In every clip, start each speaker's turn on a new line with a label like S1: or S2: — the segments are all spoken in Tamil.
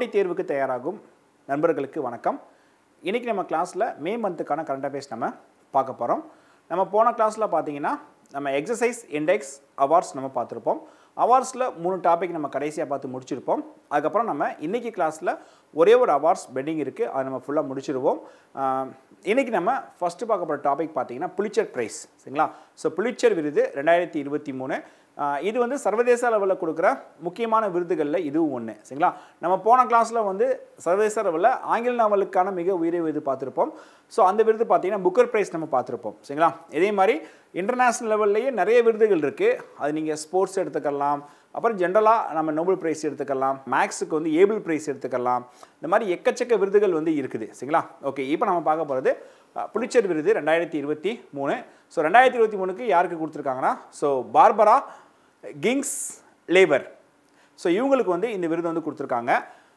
S1: போட்டித் தேர்வுக்கு தயாராகும் நண்பர்களுக்கு வணக்கம் இன்றைக்கி நம்ம கிளாஸில் மே மந்த்துக்கான கரண்ட் அஃபேர்ஸ் நம்ம பார்க்க போகிறோம் நம்ம போன கிளாஸில் பார்த்தீங்கன்னா நம்ம எக்ஸசைஸ் இண்டெக்ஸ் அவார்ட்ஸ் நம்ம பார்த்துருப்போம் அவார்ட்ஸில் மூணு டாபிக் நம்ம கடைசியாக பார்த்து முடிச்சிருப்போம் அதுக்கப்புறம் நம்ம இன்றைக்கி கிளாஸில் ஒரே ஒரு அவார்ட்ஸ் பெண்டிங் இருக்குது அதை நம்ம ஃபுல்லாக முடிச்சிருவோம் ஆஹ், இன்னைக்கு நம்ம ஃபஸ்ட்டு பார்க்க போகிற டாபிக் பார்த்தீங்கன்னா புலிச்சர் ப்ரைஸ் சரிங்களா ஸோ புலிச்சர் விருது ரெண்டாயிரத்தி இருபத்தி மூணு ஆஹ் இது வந்து சர்வதேச அளவில் கொடுக்குற முக்கியமான விருதுகளில் இதுவும் ஒன்று சரிங்களா நம்ம போன கிளாஸில் வந்து சர்வதேச அளவில் ஆங்கில நாவலுக்கான மிக உயரிய விருது பார்த்துருப்போம் ஸோ அந்த விருது பார்த்தீங்கன்னா புக்கர் ப்ரைஸ் நம்ம பார்த்துருப்போம் சரிங்களா இதே மாதிரி இன்டர்நேஷ்னல் லெவல்லையே நிறைய விருதுகள் இருக்குது அது நீங்கள் ஸ்போர்ட்ஸ் எடுத்துக்கலாம் அப்புறம் ஜென்ரலாக நம்ம நோபல் ப்ரைஸ் எடுத்துக்கலாம் மேக்ஸுக்கு வந்து ஏபிள் ப்ரைஸ் எடுத்துக்கலாம் இந்த மாதிரி எக்கச்சக்க விருதுகள் வந்து இருக்குது சரிங்களா ஓகே இப்போ நம்ம பார்க்க போகிறது புலிச்சர் விருது ரெண்டாயிரத்தி இருபத்தி மூணு ஸோ ரெண்டாயிரத்தி இருபத்தி மூணுக்கு யாருக்கு கொடுத்துருக்காங்கன்னா so Barbara Kingsolver so இவங்களுக்கு வந்து இந்த விருது வந்து கொடுத்துருக்காங்க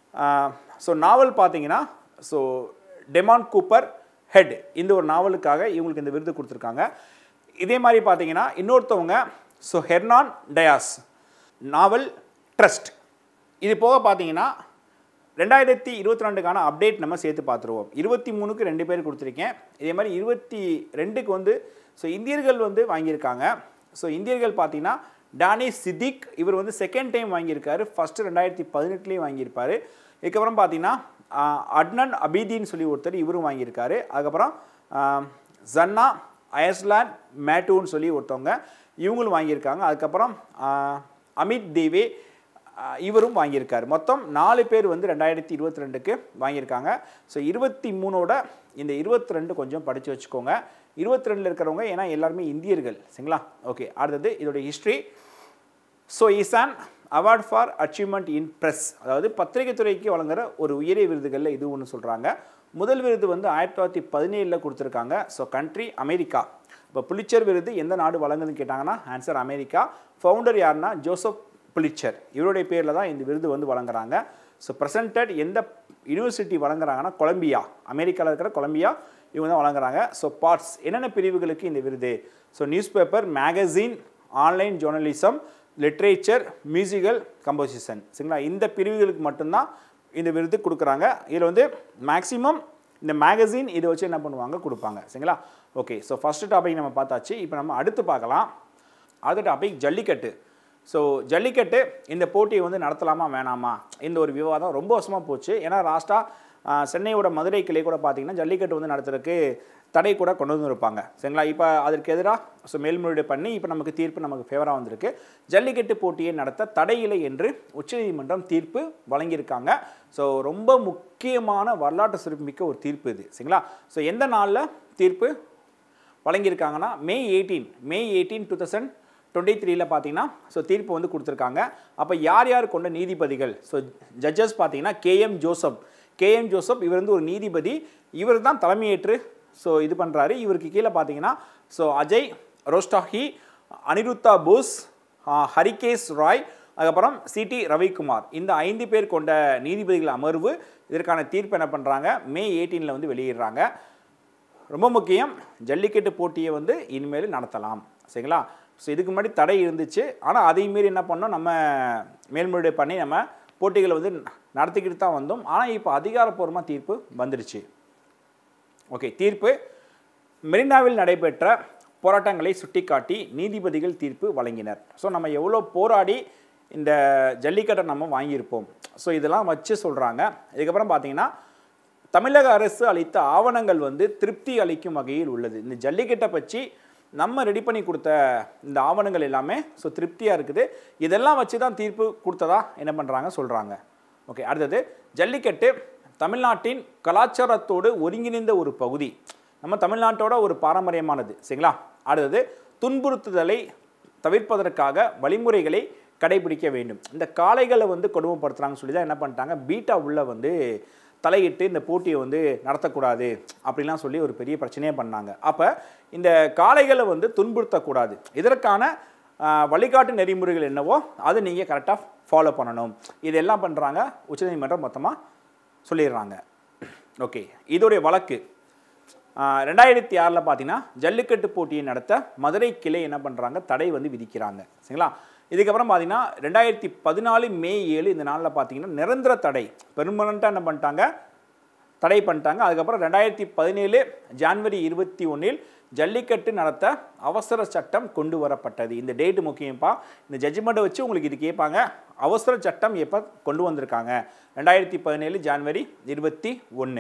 S1: ஸோ நாவல் பார்த்தீங்கன்னா ஸோ டெமான் கூப்பர் ஹெட் இந்த ஒரு நாவலுக்காக இவங்களுக்கு இந்த விருது கொடுத்துருக்காங்க இதே மாதிரி பார்த்தீங்கன்னா இன்னொருத்தவங்க so Hernan Diaz novel trust இது போக பார்த்தீங்கன்னா ரெண்டாயிரத்தி இருபத்தி ரெண்டுக்கான அப்டேட் நம்ம சேர்த்து பார்த்துருவோம் இருபத்தி மூணுக்கு ரெண்டு பேர் கொடுத்துருக்கேன் இதே மாதிரி இருபத்தி ரெண்டுக்கு வந்து ஸோ இந்தியர்கள் வந்து வாங்கியிருக்காங்க ஸோ இந்தியர்கள் பார்த்தீங்கன்னா டானி சித்திக் இவர் வந்து செகண்ட் டைம் வாங்கியிருக்காரு ஃபஸ்ட்டு ரெண்டாயிரத்தி பதினெட்டுலேயும் வாங்கியிருப்பார் இதுக்கப்புறம் பார்த்தீங்கன்னா ஆஹ், அட்னன் அபீதின்னு சொல்லி ஒருத்தர் இவரும் வாங்கியிருக்காரு அதுக்கப்புறம் ஆஹ், ஜன்னா அயர்ஸ்லாண்ட் மேட்டூன்னு சொல்லி ஒருத்தவங்க இவங்களும் வாங்கியிருக்காங்க அதுக்கப்புறம் ஆஹ், அமித் தேவே ஆஹ் இவரும் வாங்கியிருக்காரு மொத்தம் நாலு பேர் வந்து ரெண்டாயிரத்தி இருபத்தி ரெண்டுக்கு வாங்கியிருக்காங்க ஸோ இருபத்தி மூணோட இந்த இருபத்தி ரெண்டு கொஞ்சம் படித்து வச்சுக்கோங்க இருபத்தி ரெண்டில் இருக்கிறவங்க ஏன்னா எல்லாருமே இந்தியர்கள் சரிங்களா ஓகே அடுத்தது இதோட history so is an award for achievement in press அதாவது பத்திரிகை துறைக்கு வழங்குற ஒரு உயரிய விருதுகளில் இது ஒன்று சொல்கிறாங்க முதல் விருது வந்து ஆயிரத்தி தொள்ளாயிரத்தி பதினேழில் கொடுத்துருக்காங்க ஸோ கண்ட்ரி அமெரிக்கா இப்போ புலிச்சர் விருது எந்த நாடு வழங்குதுன்னு கேட்டாங்கன்னா ஆன்சர் அமெரிக்கா ஃபவுண்டர் யாருன்னா ஜோசப் புலிச்சர் இவருடைய பேரில் தான் இந்த விருது வந்து வழங்குறாங்க ஸோ ப்ரெசன்டட் எந்த யூனிவர்சிட்டி வழங்குறாங்கன்னா கொலம்பியா அமெரிக்காவில் இருக்கிற கொலம்பியா இவங்க தான் வழங்குறாங்க ஸோ பார்ட்ஸ் என்னென்ன பிரிவுகளுக்கு இந்த விருது so newspaper magazine online journalism literature musical composition சரிங்களா இந்த பிரிவுகளுக்கு மட்டும்தான் இந்த விருது கொடுக்குறாங்க இதில் வந்து மேக்ஸிமம் இந்த மேகசின் இதை வச்சு என்ன பண்ணுவாங்க கொடுப்பாங்க சரிங்களா ஓகே ஸோ ஃபஸ்ட்டு டாபிக் நம்ம பார்த்தாச்சு இப்போ நம்ம அடுத்து பார்க்கலாம் அடுத்த டாபிக் ஜல்லிக்கட்டு ஸோ ஜல்லிக்கட்டு இந்த போட்டியை வந்து நடத்தலாமா வேணாமா இந்த ஒரு விவாதம் ரொம்ப வருஷமாக போச்சு ஏன்னா லாஸ்ட்டாக சென்னையோட மதுரை கிளை கூட பார்த்தீங்கன்னா ஜல்லிக்கட்டு வந்து நடத்துறதுக்கு தடை கூட கொண்டு வந்திருப்பாங்க சரிங்களா இப்போ அதற்கு எதிராக ஸோ மேல்முறையீடு பண்ணி இப்போ நமக்கு தீர்ப்பு நமக்கு ஃபேவராக வந்திருக்கு ஜல்லிக்கட்டு போட்டியை நடத்த தடையில்லை என்று உச்சநீதிமன்றம் தீர்ப்பு வழங்கியிருக்காங்க ஸோ ரொம்ப முக்கியமான வரலாற்று சிறப்புமிக்க ஒரு தீர்ப்பு இது சரிங்களா ஸோ எந்த நாளில் தீர்ப்பு வழங்கியிருக்காங்கன்னா May eighteen May eighteen two thousand twenty த்ரீல பார்த்தீங்கன்னா ஸோ தீர்ப்பு வந்து கொடுத்துருக்காங்க அப்போ யார் யார் கொண்ட நீதிபதிகள் ஸோ ஜட்ஜஸ் பார்த்தீங்கன்னா கேஎம் ஜோசப் கேஎம் ஜோசப் இவர் வந்து ஒரு நீதிபதி இவர் தான் தலைமையேற்று ஸோ இது பண்ணுறாரு இவருக்கு கீழே பார்த்தீங்கன்னா ஸோ அஜய் ரோஸ்டாஹி அனிருத்தா போஸ் ஆஹ், ஹரிகேஷ் ராய் அதுக்கப்புறம் சிடி ரவிக்குமார் இந்த ஐந்து பேர் கொண்ட நீதிபதிகள் அமர்வு இதற்கான தீர்ப்பு என்ன பண்ணுறாங்க மே எயிட்டீனில் வந்து வெளியிடுறாங்க ரொம்ப முக்கியம் ஜல்லிக்கட்டு போட்டியை வந்து இனிமேல் நடத்தலாம் சரிங்களா ஸோ இதுக்கு முன்னாடி தடை இருந்துச்சு ஆனால் அதையும் மீறி என்ன பண்ணோம் நம்ம மேல்முறையீடு பண்ணி நம்ம போட்டிகளை வந்து நடத்திக்கிட்டு தான் வந்தோம் ஆனால் இப்போ அதிகாரப்பூர்வமாக தீர்ப்பு வந்துடுச்சு ஓகே தீர்ப்பு மெரினாவில் நடைபெற்ற போராட்டங்களை சுட்டிக்காட்டி நீதிபதிகள் தீர்ப்பு வழங்கினர் ஸோ நம்ம எவ்வளோ போராடி இந்த ஜல்லிக்கட்டை நம்ம வாங்கியிருப்போம் ஸோ இதெல்லாம் வச்சு சொல்கிறாங்க இதுக்கப்புறம் பார்த்தீங்கன்னா தமிழக அரசு அளித்த ஆவணங்கள் வந்து திருப்தி அளிக்கும் வகையில் உள்ளது இந்த ஜல்லிக்கட்டை பற்றி நம்ம ரெடி பண்ணி கொடுத்த இந்த ஆவணங்கள் எல்லாமே ஸோ திருப்தியாக இருக்குது இதெல்லாம் வச்சு தான் தீர்ப்பு கொடுத்ததா என்ன பண்ணுறாங்க சொல்கிறாங்க ஓகே அடுத்தது ஜல்லிக்கட்டு தமிழ்நாட்டின் கலாச்சாரத்தோடு ஒருங்கிணைந்த ஒரு பகுதி நம்ம தமிழ்நாட்டோட ஒரு பாரம்பரியமானது சரிங்களா அடுத்தது துன்புறுத்துதலை தவிர்ப்பதற்காக வழிமுறைகளை கடைபிடிக்க வேண்டும் இந்த காளைகளை வந்து கொடுமைப்படுத்துகிறாங்கன்னு சொல்லி தான் என்ன பண்ணிட்டாங்க பீட்டா உள்ள வந்து தலையிட்டு இந்த போட்டியை வந்து நடத்தக்கூடாது அப்படிலாம் சொல்லி ஒரு பெரிய பிரச்சனையே பண்ணாங்க அப்போ இந்த காளைகளை வந்து துன்புறுத்தக்கூடாது இதற்கான ஆஹ், வழிகாட்டு நெறிமுறைகள் என்னவோ அதை நீங்கள் கரெக்டாக ஃபாலோ பண்ணணும் இதெல்லாம் பண்ணுறாங்க உச்சநீதிமன்றம் மொத்தமாக சொல்லிடுறாங்க ஓகே இதோடைய வழக்கு ஆஹ், ரெண்டாயிரத்தி ஆறில் பார்த்தீங்கன்னா ஜல்லிக்கட்டு போட்டியை நடத்த மதுரை கிளை என்ன பண்ணுறாங்க தடை வந்து விதிக்கிறாங்க சரிங்களா இதுக்கப்புறம் பார்த்தீங்கன்னா ரெண்டாயிரத்தி பதினாலு மே ஏழு இந்த நாளில் பார்த்தீங்கன்னா நிரந்தர தடை பெர்மனண்ட்டாக என்ன பண்ணிட்டாங்க தடை பண்ணிட்டாங்க அதுக்கப்புறம் ரெண்டாயிரத்தி பதினேழு ஜான்வரி இருபத்தி ஒன்றில் ஜல்லிக்கட்டு நடத்த அவசர சட்டம் கொண்டு வரப்பட்டது இந்த டேட்டு முக்கியம்ப்பா இந்த ஜட்ஜ்மெண்ட்டை வச்சு உங்களுக்கு இது கேட்பாங்க அவசர சட்டம் எப்போ கொண்டு வந்திருக்காங்க ரெண்டாயிரத்தி பதினேழு ஜான்வரி இருபத்தி ஒன்று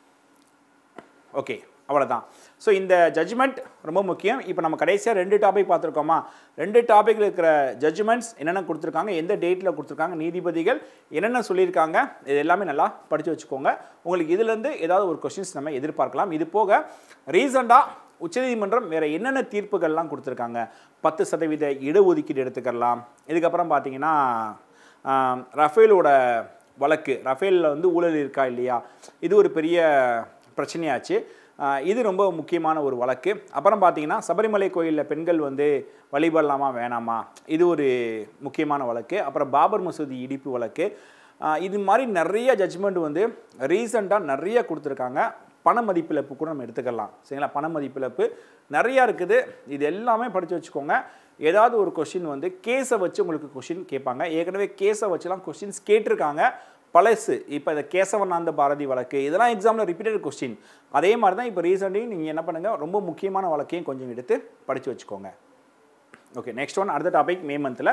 S1: ஓகே அவ்வளோதான் ஸோ இந்த ஜட்ஜ்மெண்ட் ரொம்ப முக்கியம் இப்போ நம்ம கடைசியாக ரெண்டு டாபிக் பார்த்துருக்கோமா ரெண்டு டாப்பிக்கில் இருக்கிற ஜட்ஜ்மெண்ட்ஸ் என்னென்ன கொடுத்துருக்காங்க எந்த டேட்டில் கொடுத்துருக்காங்க நீதிபதிகள் என்னென்ன சொல்லியிருக்காங்க இது எல்லாமே நல்லா படித்து வச்சுக்கோங்க உங்களுக்கு இதுலேருந்து ஏதாவது ஒரு கொஷின்ஸ் நம்ம எதிர்பார்க்கலாம் இது போக ரீசெண்டாக உச்சநீதிமன்றம் வேறு என்னென்ன தீர்ப்புகள்லாம் கொடுத்துருக்காங்க பத்து சதவீத இடஒதுக்கீடு எடுத்துக்கலாம் இதுக்கப்புறம் பார்த்தீங்கன்னா ஆம், ரஃபேலோட வழக்கு ரஃபேலில் வந்து ஊழல் இருக்கா இல்லையா இது ஒரு பெரிய பிரச்சனையாச்சு ஆ, இது ரொம்ப முக்கியமான ஒரு வழக்கு அப்புறம் பார்த்தீங்கன்னா சபரிமலை கோயிலில் பெண்கள் வந்து வழிபடலாமா வேணாமா இது ஒரு முக்கியமான வழக்கு அப்புறம் பாபர் மசூதி இடிப்பு வழக்கு ஆ, இது மாதிரி நிறைய ஜட்ஜ்மெண்ட் வந்து ரீசெண்டாக நிறைய கொடுத்துருக்காங்க பண மதிப்பிழப்பு கூட நம்ம எடுத்துக்கலாம் சரிங்களா பண மதிப்பிழப்பு நிறையா இருக்குது இது எல்லாமே படித்து வச்சுக்கோங்க ஏதாவது ஒரு கொஷின் வந்து கேஸை வச்சு உங்களுக்கு கொஷின் கேட்பாங்க ஏற்கனவே கேஸை வச்சுலாம் கொஷின்ஸ் கேட்டிருக்காங்க பழசு இப்போ இந்த கேசவனாந்த பாரதி வழக்கு இதெல்லாம் எக்ஸாமில் ரிப்பீட்டட் கொஸ்டின் அதே மாதிரி தான் இப்போ ரீசெண்ட்லையும் நீங்கள் என்ன பண்ணுங்கள் ரொம்ப முக்கியமான வழக்கையும் கொஞ்சம் எடுத்து படித்து வச்சுக்கோங்க ஓகே நெக்ஸ்ட் ஒன் அடுத்த டாபிக் மே மந்தில்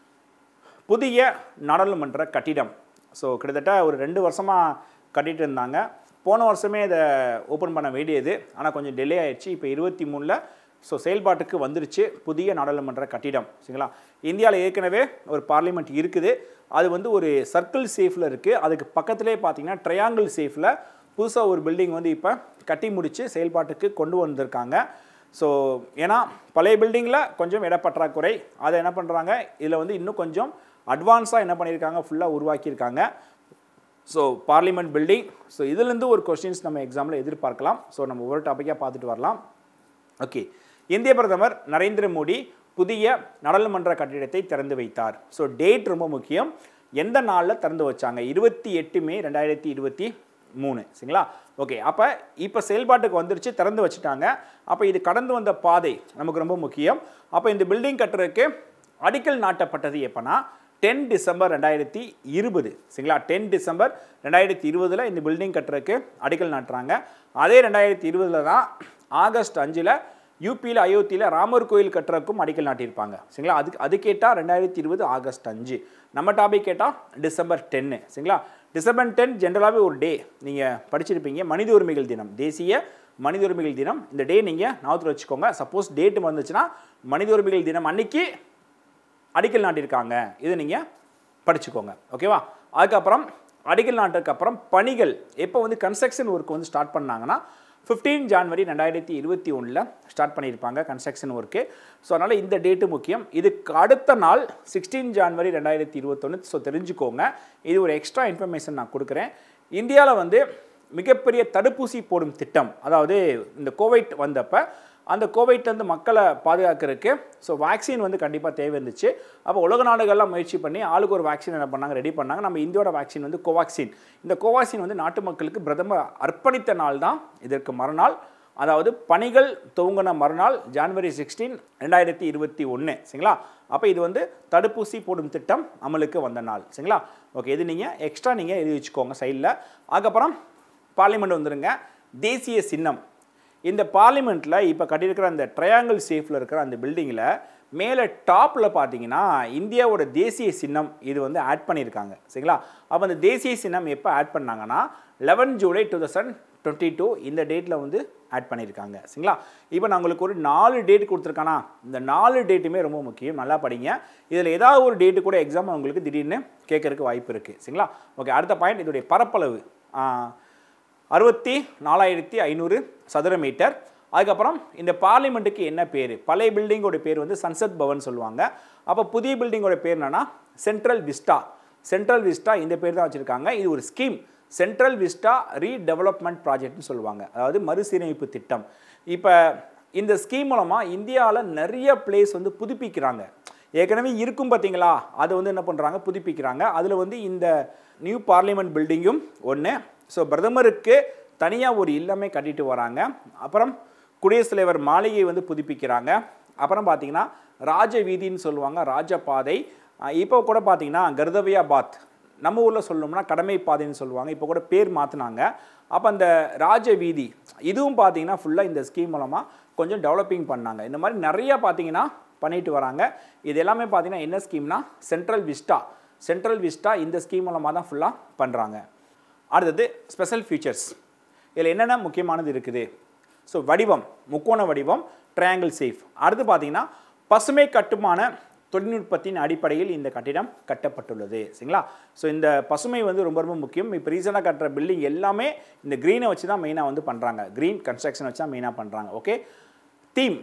S1: புதிய நாடாளுமன்ற கட்டிடம் ஸோ கிட்டத்தட்ட ஒரு ரெண்டு வருஷமாக கட்டிட்டு இருந்தாங்க போன வருஷமே இதை ஓப்பன் பண்ண வேண்டியது ஆனால் கொஞ்சம் டிலே ஆயிடுச்சு இப்போ இருபத்தி மூணில் ஸோ செயல்பாட்டுக்கு வந்துருச்சு புதிய நாடாளுமன்ற கட்டிடம் சரிங்களா இந்தியாவில் ஏற்கனவே ஒரு பார்லிமெண்ட் இருக்குது அது வந்து ஒரு சர்க்கிள் சேஃபில் இருக்குது அதுக்கு பக்கத்துலேயே பார்த்தீங்கன்னா ட்ரையாங்கிள் சேஃபில் புதுசாக ஒரு பில்டிங் வந்து இப்போ கட்டி முடித்து செயல்பாட்டுக்கு கொண்டு வந்திருக்காங்க ஸோ ஏன்னா பழைய பில்டிங்கில் கொஞ்சம் இடப்பற்றாக்குறை அதை என்ன பண்ணுறாங்க இதில் வந்து இன்னும் கொஞ்சம் அட்வான்ஸாக என்ன பண்ணியிருக்காங்க ஃபுல்லாக உருவாக்கியிருக்காங்க ஸோ பார்லிமெண்ட் பில்டிங் ஸோ இதுலேருந்து ஒரு கொஸ்டின்ஸ் நம்ம எக்ஸாமில் எதிர்பார்க்கலாம் ஸோ நம்ம ஒவ்வொரு டாப்பிக்காக பார்த்துட்டு வரலாம் ஓகே இந்திய பிரதமர் நரேந்திர மோடி புதிய நாடாளுமன்ற கட்டிடத்தை திறந்து வைத்தார் ஸோ டேட் ரொம்ப முக்கியம் எந்த நாளில் திறந்து வச்சாங்க இருபத்தி எட்டு மே ரெண்டாயிரத்தி இருபத்தி மூணு சரிங்களா ஓகே அப்போ இப்போ செயல்பாட்டுக்கு வந்துருச்சு திறந்து வச்சுட்டாங்க அப்போ இது கடந்து வந்த பாதை நமக்கு ரொம்ப முக்கியம் அப்போ இந்த பில்டிங் கட்டுறதுக்கு அடிக்கல் நாட்டப்பட்டது எப்போனா டென் டிசம்பர் ரெண்டாயிரத்தி இருபது சரிங்களா டென் டிசம்பர் ரெண்டாயிரத்தி இருபதில் இந்த பில்டிங் கட்டுறதுக்கு அடிக்கல் நாட்டுறாங்க அதே ரெண்டாயிரத்தி இருபதில் தான் ஆகஸ்ட் அஞ்சில் யூபியில் அயோத்தியில் ராமர் கோயில் கட்டுறதுக்கும் அடிக்கல் நாட்டியிருப்பாங்க சரிங்களா அதுக்கு அது கேட்டால் ரெண்டாயிரத்தி இருபது ஆகஸ்ட் அஞ்சு நம்ம டாபிக் கேட்டால் டிசம்பர் டென்னு சரிங்களா டிசம்பர் டென் ஜென்ரலாகவே ஒரு டே நீங்கள் படிச்சிருப்பீங்க மனித உரிமைகள் தினம் தேசிய மனித உரிமைகள் தினம் இந்த டே நீங்கள் ஞாபகத்தில் வச்சுக்கோங்க சப்போஸ் டேட்டு வந்துச்சுன்னா மனித உரிமைகள் தினம் அன்னைக்கு அடிக்கல் நாட்டியிருக்காங்க இதை நீங்கள் படிச்சுக்கோங்க ஓகேவா அதுக்கப்புறம் அடிக்கல் நாட்டுக்கு அப்புறம் பணிகள் எப்போ வந்து கன்ஸ்ட்ரக்ஷன் ஒர்க் வந்து ஸ்டார்ட் பண்ணாங்கன்னா 15 ஜான்வரி ரெண்டாயிரத்தி இருபத்தி ஒன்றில் ஸ்டார்ட் பண்ணியிருப்பாங்க கன்ஸ்ட்ரக்ஷன் ஒர்க்கு ஸோ அதனால் இந்த டேட்டு முக்கியம் இதுக்கு அடுத்த நாள் சிக்ஸ்டீன் ஜான்வரி ரெண்டாயிரத்தி இருபத்தொன்று ஸோ தெரிஞ்சுக்கோங்க இது ஒரு எக்ஸ்ட்ரா இன்ஃபர்மேஷன் நான் கொடுக்குறேன் இந்தியாவில் வந்து மிகப்பெரிய தடுப்பூசி போடும் திட்டம் அதாவது இந்த கோவிட் வந்தப்ப அந்த கோவிட்லேருந்து மக்களை பாதுகாக்கிறதுக்கு ஸோ வேக்சின் வந்து கண்டிப்பாக தேவை இருந்துச்சு அப்போ உலக நாடுகள்லாம் முயற்சி பண்ணி ஆளுக்கு ஒரு வேக்சின் என்ன பண்ணாங்க ரெடி பண்ணாங்க நம்ம இந்தியோட வேக்சின் வந்து கோவாக்சின் இந்த கோவாக்சின் வந்து நாட்டு மக்களுக்கு பிரதமர் அர்ப்பணித்த நாள் தான் இதற்கு மறுநாள் அதாவது பணிகள் துவங்கின மறுநாள் ஜான்வரி சிக்ஸ்டீன் ரெண்டாயிரத்தி இருபத்தி ஒன்று சரிங்களா அப்போ இது வந்து தடுப்பூசி போடும் திட்டம் அமலுக்கு வந்த நாள் சரிங்களா ஓகே இது நீங்கள் எக்ஸ்ட்ரா நீங்கள் எழுதி வச்சுக்கோங்க சைடில் அதுக்கப்புறம் பார்லிமெண்ட் வந்துருங்க தேசிய சின்னம் இந்த பார்லிமெண்ட்டில் இப்போ கட்டியிருக்கிற அந்த ட்ரையாங்கிள் சேஃபில் இருக்கிற அந்த பில்டிங்கில் மேலே டாப்பில் பார்த்தீங்கன்னா இந்தியாவோட தேசிய சின்னம் இது வந்து ஆட் பண்ணியிருக்காங்க சரிங்களா அப்போ அந்த தேசிய சின்னம் எப்போ ஆட் பண்ணாங்கன்னா eleven July two thousand twenty two இந்த டேட்டில் வந்து ஆட் பண்ணியிருக்காங்க சரிங்களா இப்போ நான் உங்களுக்கு ஒரு நாலு டேட் கொடுத்துருக்கானா இந்த நாலு டேட்டுமே ரொம்ப முக்கியம் நல்லா படிங்க இதில் ஏதாவது ஒரு டேட்டு கூட எக்ஸாம் உங்களுக்கு திடீர்னு கேட்கறதுக்கு வாய்ப்பு இருக்குது சரிங்களா ஓகே அடுத்த பாயிண்ட் இதோடைய பரப்பளவு ஆ, அறுபத்தி நாலாயிரத்தி ஐநூறு சதுர மீட்டர் அதுக்கப்புறம் இந்த பார்லிமெண்ட்டுக்கு என்ன பேர் பழைய பில்டிங்கோட பேர் வந்து சன்சத் பவன் சொல்லுவாங்க அப்போ புதிய பில்டிங்கோட பேர் என்னன்னா சென்ட்ரல் விஸ்டா சென்ட்ரல் விஸ்டா இந்த பேர் தான் வச்சுருக்காங்க இது ஒரு ஸ்கீம் சென்ட்ரல் விஸ்டா ரீடெவலப்மெண்ட் ப்ராஜெக்ட்னு சொல்லுவாங்க அதாவது மறுசீரமைப்பு திட்டம் இப்போ இந்த ஸ்கீம் மூலமாக இந்தியாவில் நிறைய பிளேஸ் வந்து புதுப்பிக்கிறாங்க ஏற்கனவே இருக்கும் பார்த்தீங்களா அதை வந்து என்ன பண்ணுறாங்க புதுப்பிக்கிறாங்க அதில் வந்து இந்த நியூ பார்லிமெண்ட் பில்டிங்கும் ஒன்று ஸோ பிரதமருக்கு தனியாக ஒரு இல்லமே கட்டிட்டு வராங்க அப்புறம் குடியரசுத் தலைவர் மாளிகை வந்து புதுப்பிக்கிறாங்க அப்புறம் பார்த்தீங்கன்னா ராஜ வீதின்னு சொல்லுவாங்க ராஜபாதை அஹ் இப்போ கூட பார்த்தீங்கன்னா கர்தவியா பாத் நம்ம ஊரில் சொல்லணும்னா கடமை பாதைன்னு சொல்லுவாங்க இப்போ கூட பேர் மாற்றினாங்க அப்போ அந்த ராஜ வீதி இதுவும் பார்த்தீங்கன்னா ஃபுல்லாக இந்த ஸ்கீம் மூலமாக கொஞ்சம் டெவலப்பிங் பண்ணாங்க இந்த மாதிரி நிறைய பார்த்தீங்கன்னா பண்ணிட்டு வராங்க இது எல்லாமே பார்த்தீங்கன்னா என்ன ஸ்கீம்னா சென்ட்ரல் விஸ்டா சென்ட்ரல் விஸ்டா இந்த ஸ்கீம் மூலமாக தான் ஃபுல்லாக பண்ணுறாங்க அடுத்தது ஸ்பெஷல் ஃபீச்சர்ஸ் இதில் என்னென்ன முக்கியமானது இருக்குது ஸோ வடிவம் முக்கோண வடிவம் ட்ரையாங்கிள் சேஃப் அடுத்து பார்த்தீங்கன்னா பசுமை கட்டுமான தொழில்நுட்பத்தின் அடிப்படையில் இந்த கட்டிடம் கட்டப்பட்டுள்ளது சரிங்களா ஸோ இந்த பசுமை வந்து ரொம்ப ரொம்ப முக்கியம் இப்போ ரீசெண்டாக கட்டுற பில்டிங் எல்லாமே இந்த க்ரீனை வச்சு தான் மெயினாக வந்து பண்ணுறாங்க க்ரீன் கன்ஸ்ட்ரக்ஷன் வச்சு தான் மெயினாக பண்ணுறாங்க ஓகே தீம்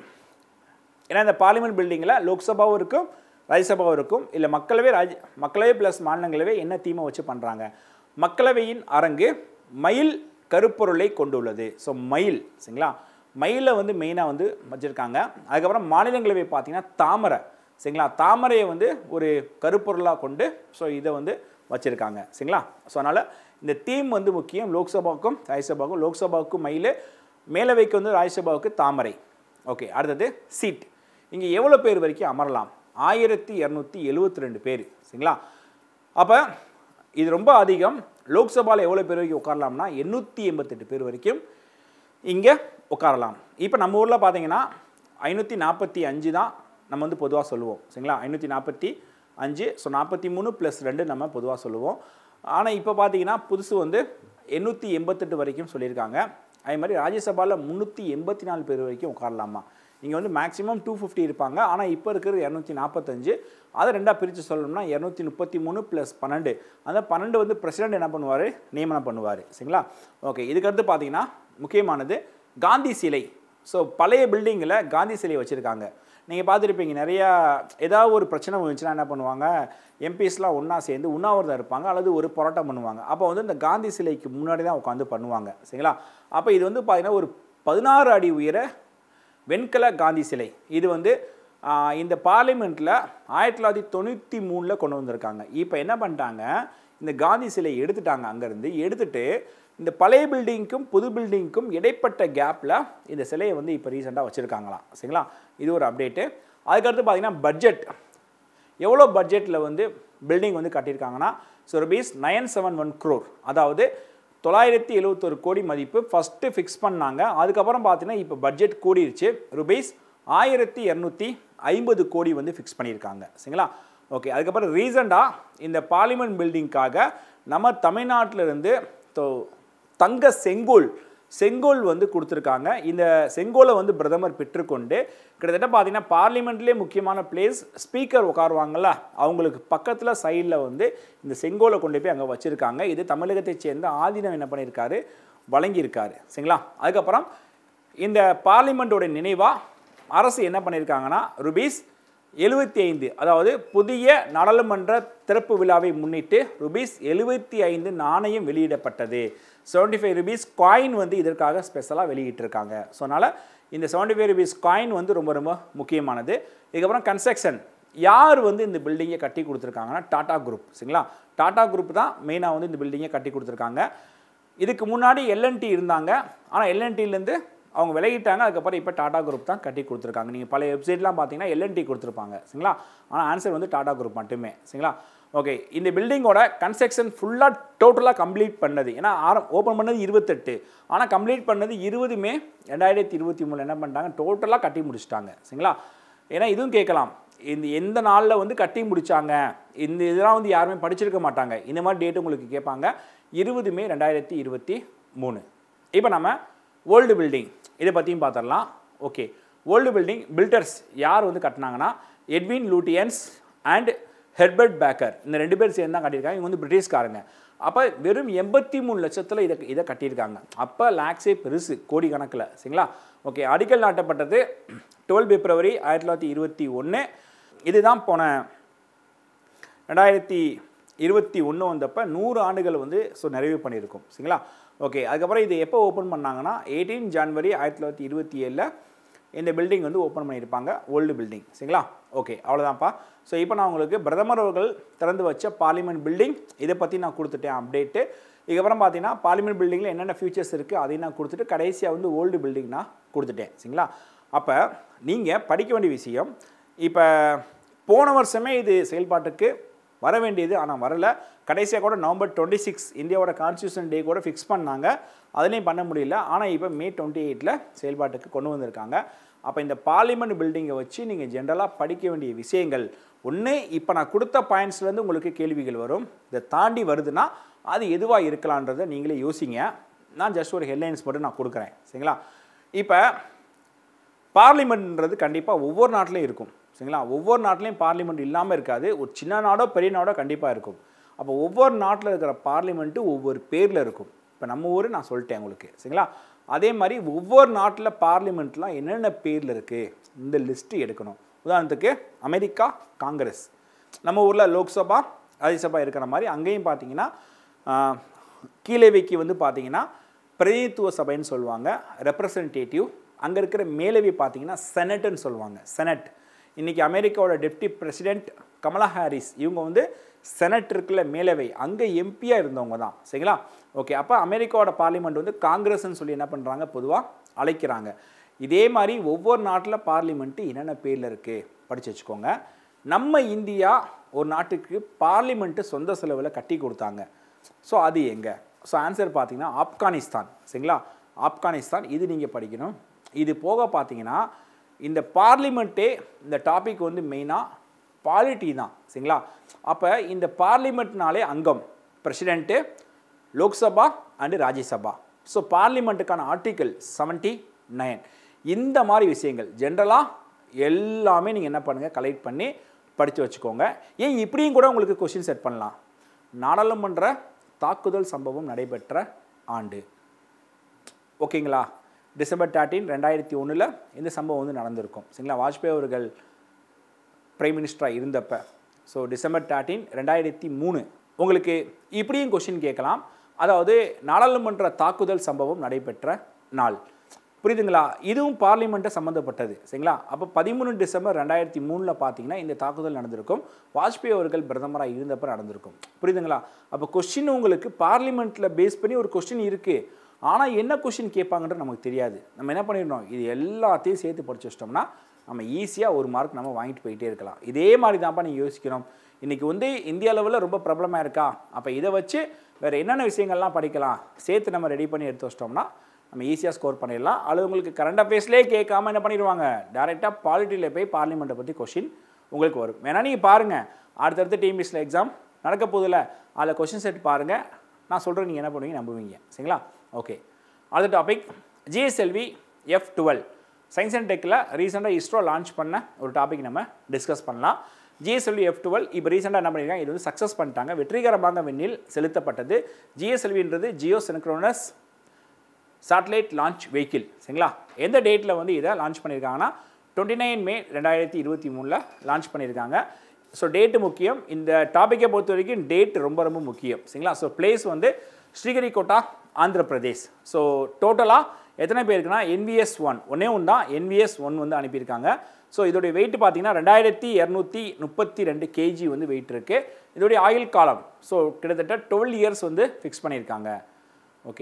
S1: ஏன்னா இந்த பார்லிமெண்ட் பில்டிங்கில் லோக்சபாவும் இருக்கும் ராஜ்யசபாவும் இருக்கும் இல்லை மக்களவை ராஜ் மக்களவை ப்ளஸ் மாநிலங்களவை என்ன தீமை வச்சு பண்ணுறாங்க மக்களவையின் அரங்கு மயில் கருப்பொருளை கொண்டுள்ளது ஸோ மயில் சரிங்களா மயிலை வந்து மெயினாக வந்து வச்சுருக்காங்க அதுக்கப்புறம் மாநிலங்களவை பார்த்தீங்கன்னா தாமரை சரிங்களா தாமரையை வந்து ஒரு கருப்பொருளாக கொண்டு ஸோ இதை வந்து வச்சுருக்காங்க சரிங்களா ஸோ அதனால் இந்த தீம் வந்து முக்கியம் லோக்சபாவுக்கும் ராஜ்யசபாவுக்கும் லோக்சபாவுக்கும் மயில் மேலவைக்கு வந்து ராஜ்யசபாவுக்கு தாமரை ஓகே அடுத்தது சீட் இங்கே எவ்வளோ பேர் வரைக்கும் அமரலாம் ஆயிரத்தி இரநூத்தி எழுவத்தி ரெண்டு பேர் சரிங்களா அப்போ இது ரொம்ப அதிகம் லோக்சபாவில் எவ்வளோ பேர் வரைக்கும் உட்காரலாம்னா எண்ணூற்றி எண்பத்தெட்டு பேர் வரைக்கும் இங்கே உட்காரலாம் இப்போ நம்ம ஊரில் பார்த்தீங்கன்னா ஐநூற்றி நாற்பத்தி அஞ்சு தான் நம்ம வந்து பொதுவாக சொல்லுவோம் சரிங்களா ஐநூற்றி நாற்பத்தி அஞ்சு ஸோ நாற்பத்தி மூணு ப்ளஸ் ரெண்டு நம்ம பொதுவாக சொல்லுவோம் ஆனால் இப்போ பார்த்தீங்கன்னா புதுசு வந்து எண்ணூற்றி எண்பத்தெட்டு வரைக்கும் சொல்லியிருக்காங்க அதே மாதிரி ராஜ்யசபாவில் முந்நூற்றி எண்பத்தி நாலு பேர் வரைக்கும் உட்காரலாமா இங்கே வந்து மேக்ஸிமம் டூ ஃபிஃப்டி இருப்பாங்க ஆனால் இப்போ இருக்கிறது இரநூத்தி நாற்பத்தஞ்சு அதை ரெண்டாக பிரித்து சொல்லணும்னா இரநூத்தி முப்பத்தி மூணு ப்ளஸ் பன்னெண்டு அந்த பன்னெண்டு வந்து பிரசிடென்ட் என்ன பண்ணுவார் நியமனம் பண்ணுவார் சரிங்களா ஓகே இதுக்கடுத்து பார்த்தீங்கன்னா முக்கியமானது காந்தி சிலை ஸோ பழைய பில்டிங்கில் காந்தி சிலை வச்சுருக்காங்க நீங்கள் பார்த்துருப்பீங்க நிறையா ஏதாவது ஒரு பிரச்சனை வந்துச்சுன்னா என்ன பண்ணுவாங்க எம்பிஸ்லாம் ஒன்றா சேர்ந்து உண்ணாவிரதம் இருப்பாங்க அல்லது ஒரு போராட்டம் பண்ணுவாங்க அப்போ வந்து இந்த காந்தி சிலைக்கு முன்னாடி தான் உட்காந்து பண்ணுவாங்க சரிங்களா அப்போ இது வந்து பார்த்தீங்கன்னா ஒரு பதினாறு அடி உயர வெண்கல காந்தி சிலை இது வந்து ஆஹ், இந்த பார்லிமெண்ட்டில் ஆயிரத்தி தொள்ளாயிரத்தி தொண்ணூற்றி மூணில் கொண்டு வந்திருக்காங்க இப்போ என்ன பண்ணிட்டாங்க இந்த காந்தி சிலை எடுத்துட்டாங்க அங்கேருந்து எடுத்துட்டு இந்த பழைய பில்டிங்க்கும் புது பில்டிங்க்கும் இடைப்பட்ட கேப்பில் இந்த சிலையை வந்து இப்போ ரீசெண்டாக வச்சுருக்காங்களாம் சரிங்களா இது ஒரு அப்டேட்டு அதுக்கடுத்து பார்த்தீங்கன்னா பட்ஜெட் எவ்வளோ பட்ஜெட்டில் வந்து பில்டிங் வந்து கட்டியிருக்காங்கன்னா so rupees nine seven one crore அதாவது தொள்ளாயிரத்தி எழுவத்தொரு கோடி மதிப்பு ஃபஸ்ட்டு ஃபிக்ஸ் பண்ணாங்க அதுக்கப்புறம் பார்த்தீங்கன்னா இப்போ பட்ஜெட் கூடிருச்சு ருபீஸ் ஆயிரத்தி இரநூத்தி ஐம்பது கோடி வந்து ஃபிக்ஸ் பண்ணியிருக்காங்க சரிங்களா ஓகே அதுக்கப்புறம் ரீசெண்டாக இந்த பார்லிமெண்ட் பில்டிங்க்காக நம்ம தமிழ்நாட்டில் இருந்து தோ தங்க செங்கோல் செங்கோல் வந்து கொடுத்துருக்காங்க இந்த செங்கோலை வந்து பிரதமர் பெற்றுக்கொண்டு கிட்டத்தட்ட பார்த்தீங்கன்னா பார்லிமெண்ட்லேயே முக்கியமான பிளேஸ் ஸ்பீக்கர் உட்காருவாங்கல்ல அவங்களுக்கு பக்கத்தில் சைடில் வந்து இந்த செங்கோலை கொண்டு போய் அங்கே வச்சுருக்காங்க இது தமிழகத்தைச் சேர்ந்த ஆதீனம் என்ன பண்ணியிருக்காரு வழங்கியிருக்காரு சரிங்களா அதுக்கப்புறம் இந்த பார்லிமெண்ட்டோட நினைவாக அரசு என்ன பண்ணியிருக்காங்கன்னா ருபீஸ் எழுபத்தி ஐந்து அதாவது புதிய நாடாளுமன்ற திறப்பு விழாவை முன்னிட்டு ருபீஸ் எழுபத்தி ஐந்து நாணயம் வெளியிடப்பட்டது செவன்டி ஃபைவ் ருபீஸ் காயின் வந்து இதற்காக ஸ்பெஷலாக வெளியிட்டிருக்காங்க ஸோ அதனால் இந்த செவன்டி ஃபைவ் ருபீஸ் காயின் வந்து ரொம்ப ரொம்ப முக்கியமானது இதுக்கப்புறம் கன்ஸ்ட்ரக்ஷன் யார் வந்து இந்த பில்டிங்கை கட்டி கொடுத்துருக்காங்கன்னா டாடா குரூப் சரிங்களா டாடா குரூப் தான் மெயினாக வந்து இந்த பில்டிங்கை கட்டி கொடுத்துருக்காங்க இதுக்கு முன்னாடி எல்என்டி இருந்தாங்க ஆனால் எல்என்டிலேருந்து அவங்க விலகிட்டாங்க அதுக்கப்புறம் இப்போ டாடா குரூப் தான் கட்டி கொடுத்துருக்காங்க நீங்கள் பழைய வெப்சைட்லாம் பார்த்தீங்கன்னா எல்என்டி கொடுத்துருப்பாங்க சரிங்களா ஆனால் ஆன்சர் வந்து டாடா குரூப் மட்டுமே சரிங்களா ஓகே இந்த பில்டிங்கோட கன்ஸ்ட்ரக்ஷன் ஃபுல்லாக டோட்டலாக கம்ப்ளீட் பண்ணது ஏன்னா ஆரம் ஓப்பன் பண்ணது இருபத்தெட்டு ஆனால் கம்ப்ளீட் பண்ணது இருபது மே ரெண்டாயிரத்தி இருபத்தி மூணில் என்ன பண்ணிட்டாங்க டோட்டலாக கட்டி முடிச்சிட்டாங்க சரிங்களா ஏன்னா இதுவும் கேட்கலாம் இந்த எந்த நாளில் வந்து கட்டி முடிச்சாங்க இந்த இதெல்லாம் வந்து யாருமே படிச்சிருக்க மாட்டாங்க இந்த மாதிரி டேட் உங்களுக்கு கேட்பாங்க இருபது மே ரெண்டாயிரத்தி இருபத்தி மூணு இப்போ நம்ம ஓல்டு பில்டிங் இதை பற்றியும் பார்த்துடலாம் ஓகே ஓல்டு பில்டிங் பில்டர்ஸ் யார் வந்து கட்டினாங்கன்னா Edwin Lutyens and Herbert Baker இந்த ரெண்டு பேர் சேர்ந்து தான் கட்டியிருக்காங்க இவங்க வந்து பிரிட்டிஷ்காரங்க அப்போ வெறும் எண்பத்தி மூணு லட்சத்தில் இதை இதை கட்டியிருக்காங்க அப்போ லேக்ஸே பெருசு கோடி கணக்கில் சரிங்களா ஓகே அடிக்கல் நாட்டப்பட்டது டுவெல் பிப்ரவரி ஆயிரத்தி தொள்ளாயிரத்தி இருபத்தி ஒன்று இதுதான் போன ரெண்டாயிரத்தி இருபத்தி ஒன்று வந்தப்போ நூறு ஆண்டுகள் வந்து ஸோ நிறைவு பண்ணியிருக்கோம் சரிங்களா ஓகே அதுக்கப்புறம் இது எப்போ ஓப்பன் பண்ணாங்கன்னா எயிட்டீன் ஜான்வரி ஆயிரத்தி தொள்ளாயிரத்தி இருபத்தி ஏழில் இந்த பில்டிங் வந்து ஓப்பன் பண்ணியிருப்பாங்க ஓல்டு பில்டிங் சரிங்களா ஓகே அவ்வளோதான்ப்பா ஸோ இப்போ நான் உங்களுக்கு பிரதமர் அவர்கள் திறந்து வச்ச பார்லிமெண்ட் பில்டிங் இதை பற்றி நான் கொடுத்துட்டேன் அப்டேட்டு இதுக்கப்புறம் பார்த்தீங்கன்னா பார்லிமெண்ட் பில்டிங்கில் என்னென்ன ஃபியூச்சர்ஸ் இருக்குது அதையும் நான் கொடுத்துட்டு கடைசியாக வந்து ஓல்டு பில்டிங் நான் கொடுத்துட்டேன் சரிங்களா அப்போ நீங்கள் படிக்க வேண்டிய விஷயம் இப்போ போன வருஷமே இது செயல்பாட்டுக்கு வர வேண்டியது ஆனால் வரல கடைசியாக கூட நவம்பர் டுவெண்ட்டி சிக்ஸ் இந்தியாவோட கான்ஸ்டியூஷன் டே கூட ஃபிக்ஸ் பண்ணாங்க அதுலேயும் பண்ண முடியல ஆனால் இப்போ மே டுவெண்ட்டி எயிட்டில் செயல்பாட்டுக்கு கொண்டு வந்திருக்காங்க அப்போ இந்த பார்லிமெண்ட் பில்டிங்கை வச்சு நீங்கள் ஜென்ரலாக படிக்க வேண்டிய விஷயங்கள் ஒன்று இப்போ நான் கொடுத்த பாயிண்ட்ஸ்லேருந்து உங்களுக்கு கேள்விகள் வரும் இதை தாண்டி வருதுன்னா அது எதுவாக இருக்கலான்றதை நீங்களே யோசிங்க நான் ஜஸ்ட் ஒரு ஹெட்லைன்ஸ் மட்டும் நான் கொடுக்குறேன் சரிங்களா இப்போ பார்லிமெண்ட்ன்றது கண்டிப்பாக ஒவ்வொரு நாட்டிலையும் இருக்கும் சரிங்களா ஒவ்வொரு நாட்டிலையும் பார்லிமெண்ட் இல்லாமல் இருக்காது ஒரு சின்ன நாடோ பெரிய நாடோ கண்டிப்பாக இருக்கும் அப்போ ஒவ்வொரு நாட்டில் இருக்கிற பார்லிமெண்ட்டு ஒவ்வொரு பேரில் இருக்கும் இப்போ நம்ம ஊர் நான் சொல்லிட்டேன் உங்களுக்கு சரிங்களா அதே மாதிரி ஒவ்வொரு நாட்டில் பார்லிமெண்ட்லாம் என்னென்ன பேரில் இருக்குது இந்த லிஸ்ட்டு எடுக்கணும் உதாரணத்துக்கு அமெரிக்கா காங்கிரஸ் நம்ம ஊரில் லோக்சபா ராஜ்யசபா இருக்கிற மாதிரி அங்கேயும் பார்த்தீங்கன்னா ஆஹ், கீழவைக்கு வந்து பார்த்தீங்கன்னா பிரதிநிதித்துவ சபைன்னு சொல்லுவாங்க ரெப்ரசன்டேட்டிவ் அங்கே இருக்கிற மேலவை பார்த்தீங்கன்னா செனட்டுன்னு சொல்லுவாங்க செனட் இன்றைக்கி அமெரிக்காவோட டெப்டி பிரசிடென்ட் கமலா ஹாரிஸ் இவங்க வந்து செனட் இருக்குல்ல மேலவை அங்கே எம்பியாக இருந்தவங்க தான் சரிங்களா ஓகே அப்போ அமெரிக்காவோட பார்லிமெண்ட் வந்து காங்கிரஸ்ன்னு சொல்லி என்ன பண்ணுறாங்க பொதுவாக அழைக்கிறாங்க இதே மாதிரி ஒவ்வொரு நாட்டில் பார்லிமெண்ட்டு என்னென்ன பேரில் இருக்குது படித்து வச்சுக்கோங்க நம்ம இந்தியா ஒரு நாட்டுக்கு பார்லிமெண்ட்டு சொந்த செலவில் கட்டி கொடுத்தாங்க ஸோ அது எங்கே ஸோ ஆன்சர் பார்த்தீங்கன்னா ஆப்கானிஸ்தான் சரிங்களா ஆப்கானிஸ்தான் இது நீங்கள் படிக்கணும் இது போக பார்த்தீங்கன்னா இந்த பார்லிமெண்ட்டே இந்த டாபிக் வந்து மெயினாக பாலிட்டி தான் சரிங்களா அப்போ இந்த பார்லிமெண்ட்னாலே அங்கம் president Lok Sabha and Rajya Sabha so பார்லிமெண்ட்டுக்கான article seventy nine இந்த மாதிரி விஷயங்கள் ஜென்ரலாக எல்லாமே நீங்கள் என்ன பண்ணுங்கள் கலெக்ட் பண்ணி படித்து வச்சுக்கோங்க ஏன் இப்படியும் கூட உங்களுக்கு கொஷின் செட் பண்ணலாம் நாடாளுமன்ற தாக்குதல் சம்பவம் நடைபெற்ற ஆண்டு ஓகேங்களா டிசம்பர் தேர்ட்டீன் ரெண்டாயிரத்தி ஒன்றில் இந்த சம்பவம் வந்து நடந்திருக்கும் சரிங்களா வாஜ்பாய் அவர்கள் பிரைம் மினிஸ்டராக இருந்தப்ப ஸோ டிசம்பர் தேர்ட்டீன் ரெண்டாயிரத்தி மூணு உங்களுக்கு இப்படியும் கொஷின் கேட்கலாம் அதாவது நாடாளுமன்ற தாக்குதல் சம்பவம் நடைபெற்ற நாள் புரியுதுங்களா இதுவும் பார்லிமெண்ட்டை சம்மந்தப்பட்டது சரிங்களா அப்போ பதிமூணு டிசம்பர் ரெண்டாயிரத்தி மூணில் பார்த்தீங்கன்னா இந்த தாக்குதல் நடந்திருக்கும் வாஜ்பாய் அவர்கள் பிரதமராக இருந்தப்ப நடந்திருக்கும் புரியுதுங்களா அப்போ கொஷின் உங்களுக்கு பார்லிமெண்ட்டில் பேஸ் பண்ணி ஒரு கொஷின் இருக்குது ஆனால் என்ன கொஷின் கேட்பாங்கன்றது நமக்கு தெரியாது நம்ம என்ன பண்ணிடணும் இது எல்லாத்தையும் சேர்த்து படிச்சு வச்சிட்டோம்னா நம்ம ஈஸியாக ஒரு மார்க் நம்ம வாங்கிட்டு போயிட்டே இருக்கலாம் இதே மாதிரி தான்ப்பா நீங்கள் யோசிக்கணும் இன்றைக்கி வந்து இந்திய அளவில் ரொம்ப பிரபலமாக இருக்கா அப்போ இதை வச்சு வேறு என்னென்ன விஷயங்கள்லாம் படிக்கலாம் சேர்த்து நம்ம ரெடி பண்ணி எடுத்து வச்சிட்டோம்னா நம்ம ஈஸியாக ஸ்கோர் பண்ணிடலாம் அல்லது உங்களுக்கு கரண்ட் அஃபேர்ஸ்லேயே கேட்காம என்ன பண்ணிடுவாங்க டேரெக்டாக பாலிட்டியில் போய் பார்லிமெண்ட்டை பற்றி கொஷின் உங்களுக்கு வரும் வேணா நீங்கள் பாருங்கள் அடுத்தடுத்து டிஎம்பிஎஸ்சில் எக்ஸாம் நடக்க போதில்ல அதில் கொஷின் செட் பாருங்கள் நான் சொல்கிறேன் நீங்கள் என்ன பண்ணுவீங்க நம்புவீங்க சரிங்களா ஓகே அடுத்த topic GSLV F twelve science and டெக்கில் ரீசெண்டாக இஸ்ரோ லான்ச் பண்ண ஒரு டாபிக் நம்ம டிஸ்கஸ் பண்ணலாம் ஜிஎஸ்எல்வி எஃப் டுவெல் இப்போ ரீசெண்டாக என்ன பண்ணியிருக்காங்க இது வந்து சக்ஸஸ் பண்ணிட்டாங்க வெற்றிகரமாக விண்ணில் செலுத்தப்பட்டது ஜிஎஸ்எல்வின்றது geosynchronous satellite launch vehicle சரிங்களா எந்த டேட்டில் வந்து இதை லான்ச் பண்ணியிருக்காங்கன்னா டுவெண்ட்டி நைன் மே ரெண்டாயிரத்தி இருபத்தி மூணில் லான்ச் பண்ணியிருக்காங்க ஸோ டேட்டு முக்கியம் இந்த டாப்பிக்கை பொறுத்த வரைக்கும் டேட் ரொம்ப ரொம்ப முக்கியம் சரிங்களா ஸோ பிளேஸ் வந்து ஸ்ரீஹரிகோட்டா ஆந்திர பிரதேஷ் ஸோ டோட்டலாக எத்தனை பேருக்குன்னா NVS ஒன் ஒன்றே ஒன்று தான் NVS ஒன் வந்து அனுப்பியிருக்காங்க ஸோ இதோடைய வெயிட் பார்த்தீங்கன்னா ரெண்டாயிரத்தி இரநூத்தி முப்பத்தி ரெண்டு கேஜி வந்து வெயிட் இருக்குது இதோடைய ஆயுள் காலம் ஸோ கிட்டத்தட்ட டுவெல் இயர்ஸ் வந்து ஃபிக்ஸ் பண்ணியிருக்காங்க ஓகே